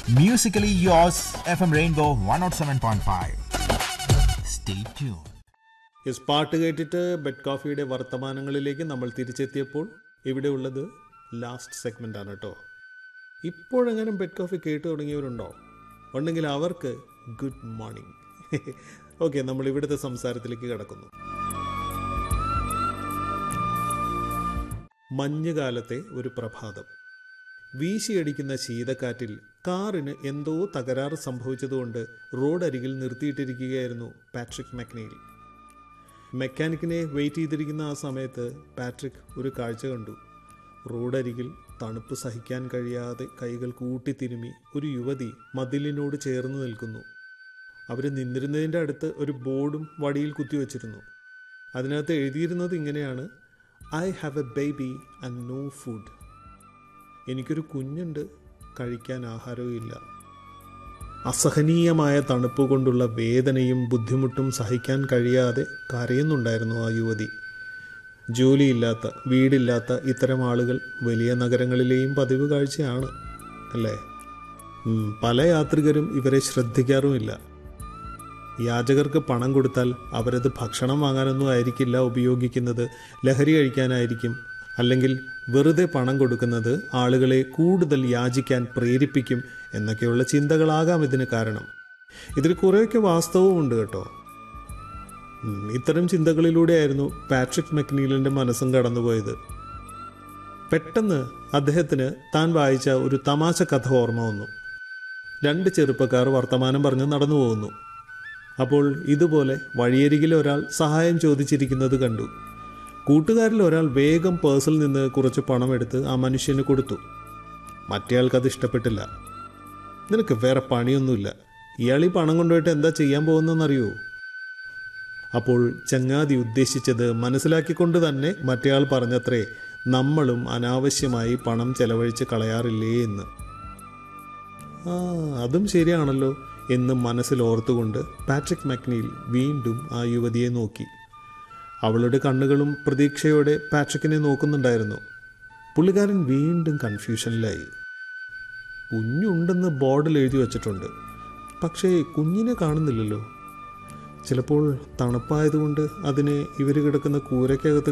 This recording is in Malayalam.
Musically yours, FM Rainbow 107.5. Stay tuned. Yes പാട്ട് കേട്ടിട്ട് ബെഡ് കോഫിയുടെ വർത്തമാനങ്ങളിലേക്ക് നമ്മൾ തിരിച്ചെത്തിയപ്പോൾ ഇവിടെ ഉള്ളത് ലാസ്റ്റ് സെഗ്മെൻ്റ് ആണ് കേട്ടോ ഇപ്പോഴെങ്ങനെ ബെഡ് കോഫി കേട്ട് തുടങ്ങിയവരുണ്ടോ ഉണ്ടെങ്കിൽ അവർക്ക് ഗുഡ് മോർണിംഗ് ഓക്കെ നമ്മൾ ഇവിടുത്തെ സംസാരത്തിലേക്ക് കിടക്കുന്നു മഞ്ഞുകാലത്തെ ഒരു പ്രഭാതം വീശിയടിക്കുന്ന ശീതക്കാറ്റിൽ കാറിന് എന്തോ തകരാറ് സംഭവിച്ചതുകൊണ്ട് റോഡരികിൽ നിർത്തിയിട്ടിരിക്കുകയായിരുന്നു പാട്രിക് മെക്നെയിൽ മെക്കാനിക്കിനെ വെയിറ്റ് ചെയ്തിരിക്കുന്ന ആ സമയത്ത് പാട്രിക് ഒരു കാഴ്ച കണ്ടു റോഡരികിൽ തണുപ്പ് സഹിക്കാൻ കഴിയാതെ കൈകൾ കൂട്ടിത്തിരുമി ഒരു യുവതി മതിലിനോട് ചേർന്ന് നിൽക്കുന്നു അവർ നിന്നിരുന്നതിൻ്റെ അടുത്ത് ഒരു ബോർഡും വടിയിൽ കുത്തിവെച്ചിരുന്നു അതിനകത്ത് എഴുതിയിരുന്നത് ഇങ്ങനെയാണ് I have a baby and no food എനിക്കൊരു കുഞ്ഞുണ്ട് കഴിക്കാൻ ആഹാരവും ഇല്ല അസഹനീയമായ തണുപ്പ് കൊണ്ടുള്ള വേദനയും ബുദ്ധിമുട്ടും സഹിക്കാൻ കഴിയാതെ കരയുന്നുണ്ടായിരുന്നു ആ യുവതി ജോലിയില്ലാത്ത വീടില്ലാത്ത ഇത്തരം ആളുകൾ വലിയ നഗരങ്ങളിലെയും പതിവ് കാഴ്ചയാണ് അല്ലേ ഉം, പല യാത്രികരും ഇവരെ ശ്രദ്ധിക്കാറുമില്ല യാചകർക്ക് പണം കൊടുത്താൽ അവരത് ഭക്ഷണം വാങ്ങാനൊന്നും ആയിരിക്കില്ല ഉപയോഗിക്കുന്നത് ലഹരി കഴിക്കാനായിരിക്കും അല്ലെങ്കിൽ വെറുതെ പണം കൊടുക്കുന്നത് ആളുകളെ കൂടുതൽ യാചിക്കാൻ പ്രേരിപ്പിക്കും എന്നൊക്കെയുള്ള ചിന്തകളാകാം ഇതിന് കാരണം ഇതിൽ കുറേയൊക്കെ വാസ്തവവും ഉണ്ട് കേട്ടോ ഉം, ഇത്തരം ചിന്തകളിലൂടെയായിരുന്നു പാട്രിക് മെക്നീലിൻ്റെ മനസ്സും കടന്നുപോയത് പെട്ടെന്ന് അദ്ദേഹത്തിന് താൻ വായിച്ച ഒരു തമാശ കഥ ഓർമ്മ വന്നു രണ്ട് ചെറുപ്പക്കാർ വർത്തമാനം പറഞ്ഞ് നടന്നു പോകുന്നു അപ്പോൾ ഇതുപോലെ വഴിയരികിൽ ഒരാൾ സഹായം ചോദിച്ചിരിക്കുന്നത് കണ്ടു കൂട്ടുകാരിൽ ഒരാൾ വേഗം പേഴ്സിൽ നിന്ന് കുറച്ച് പണമെടുത്ത് ആ മനുഷ്യന് കൊടുത്തു മറ്റേയാൾക്ക് അത് ഇഷ്ടപ്പെട്ടില്ല നിനക്ക് വേറെ പണിയൊന്നുമില്ല ഇയാൾ ഈ പണം കൊണ്ടുപോയിട്ട് എന്താ ചെയ്യാൻ പോകുന്നതെന്നറിയോ അപ്പോൾ ചങ്ങാതി ഉദ്ദേശിച്ചത് മനസ്സിലാക്കിക്കൊണ്ട് തന്നെ മറ്റേയാൾ പറഞ്ഞത്രേ നമ്മളും അനാവശ്യമായി പണം ചെലവഴിച്ച് കളയാറില്ലേ എന്ന് ആ അതും ശരിയാണല്ലോ എന്ന് മനസ്സിൽ ഓർത്തുകൊണ്ട് പാട്രിക് മക്നീൽ വീണ്ടും ആ യുവതിയെ നോക്കി അവളുടെ കണ്ണുകളും പ്രതീക്ഷയോടെ പാട്രിക്കിനെ നോക്കുന്നുണ്ടായിരുന്നു പുള്ളിക്കാരൻ വീണ്ടും കൺഫ്യൂഷനിലായി കുഞ്ഞുണ്ടെന്ന് ബോർഡിൽ എഴുതി വച്ചിട്ടുണ്ട് പക്ഷേ കുഞ്ഞിനെ കാണുന്നില്ലല്ലോ ചിലപ്പോൾ തണുപ്പായതുകൊണ്ട് അതിനെ ഇവർ കിടക്കുന്ന കൂരയ്ക്കകത്ത്